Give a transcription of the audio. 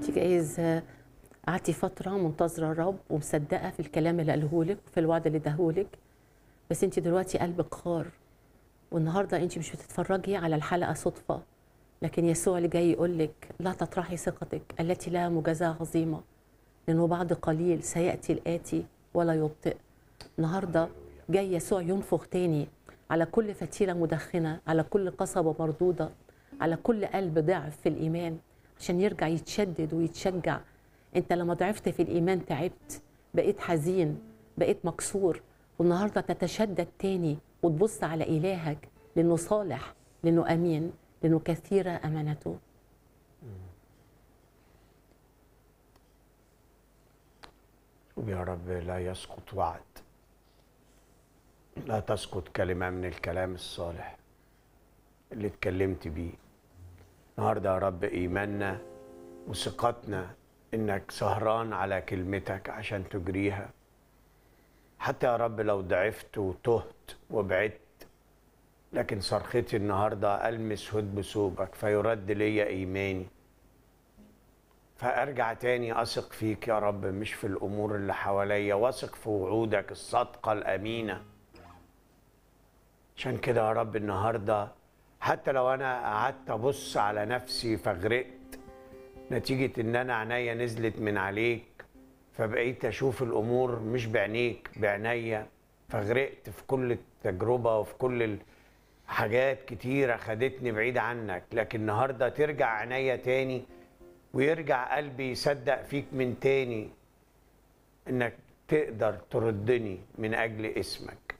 انت جايز آه، قعدتي فتره منتظره الرب ومصدقه في الكلام اللي قاله لك وفي الوعد اللي اداهولك بس انت دلوقتي قلبك خار والنهارده انت مش بتتفرجي على الحلقه صدفه لكن يسوع اللي جاي يقول لك لا تطرحي ثقتك التي لها مجازاه عظيمه لانه بعد قليل سياتي الاتي ولا يبطئ النهارده جاي يسوع ينفخ تاني على كل فتيله مدخنه على كل قصبه مردوده على كل قلب ضعف في الايمان عشان يرجع يتشدد ويتشجع انت لما ضعفت في الايمان تعبت بقيت حزين بقيت مكسور والنهارده تتشدد تاني وتبص على الهك لانه صالح لانه امين لانه كثيره امانته يا رب لا يسقط وعد لا تسقط كلمة من الكلام الصالح اللي اتكلمت بيه النهاردة يا رب إيماننا وثقتنا إنك سهران على كلمتك عشان تجريها حتى يا رب لو ضعفت وتهت وبعدت لكن صرختي النهاردة ألمس هدب ثوبك فيرد لي إيماني فارجع تاني اثق فيك يا رب مش في الامور اللي حواليا واثق في وعودك الصادقه الامينه عشان كده يا رب النهارده حتى لو انا قعدت ابص على نفسي فغرقت نتيجه ان انا عينيا نزلت من عليك فبقيت اشوف الامور مش بعينيك بعينيا فغرقت في كل التجربه وفي كل الحاجات كتيره خدتني بعيد عنك لكن النهارده ترجع عينيا تاني ويرجع قلبي يصدق فيك من تاني انك تقدر تردني من اجل اسمك